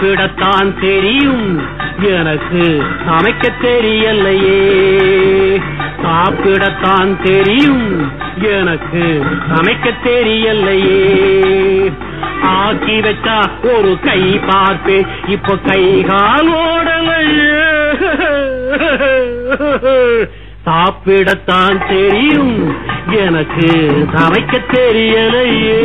சாப்பிடத்தான் தெரியும் எனக்கு சமைக்க தெரியலையே சாப்பிடத்தான் தெரியும் எனக்கு சமைக்க தெரியலையே ஆக்கி வச்சா ஒரு கை பார்ப்பேன் இப்போ கை கால் ஓடலையே சாப்பிடத்தான் தெரியும் எனக்கு சமைக்க தெரியலையே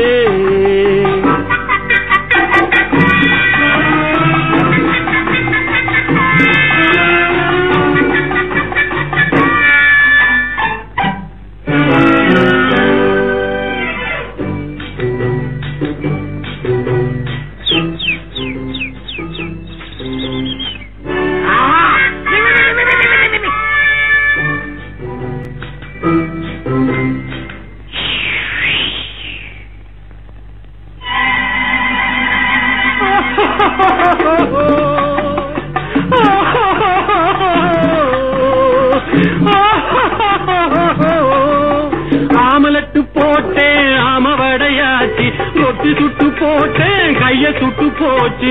ஆமலட்டு போட்டேன் ஆம வடையாச்சு ரொட்டி சுட்டு போட்டேன் கைய சுட்டு போச்சு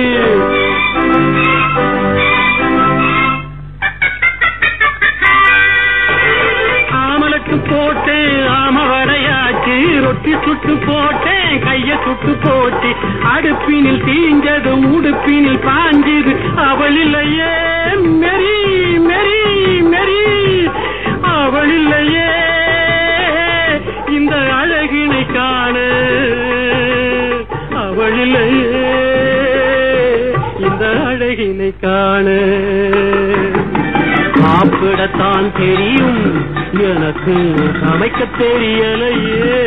ஆமலட்டு போட்டேன் ஆம வடையாச்சு ரொட்டி சுட்டு போட்டேன் கைய சுட்டு போச்சு அடுப்பினில் தீஞ்சது உடுப்பினில் பாஞ்சது அவள் இல்லையே மெரி மெரி மெரி அவள் இல்லையே இந்த அழகினை காண அவள் இல்லையே இந்த அழகினை காண சாப்பிடத்தான் தெரியும் எனக்கு சமைக்க தெரியலையே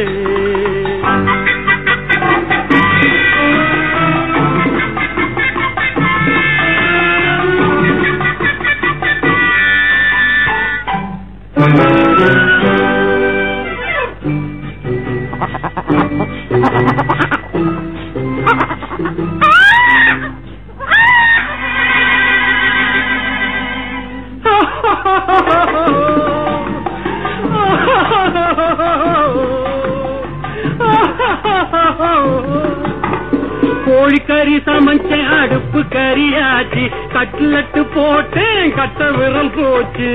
கோழிக்கறி சமைச்சேன் அடுப்பு கறியாச்சு கட்லட்டு போட்டேன் கட்ட விரல் போச்சு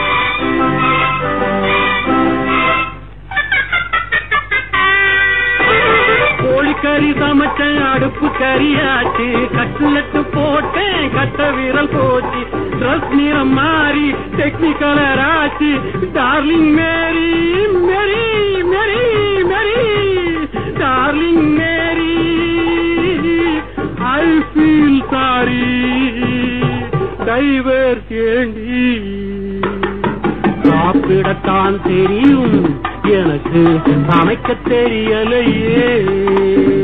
கோழிக்கறி சமைச்சேன் அடுப்பு கறியாச்சு கட்லட்டு போட்டேன் கட்ட விரல் போச்சு ட்ரெஸ் நிறம் மாறி டெக்னிக்கலர் ஆச்சு darling Mary Mary Mary Mary darling Mary I feel sorry டைவர் ஏண்டி சாப்பிடத்தான் தெரியும் எனக்கு சமைக்க தெரியலையே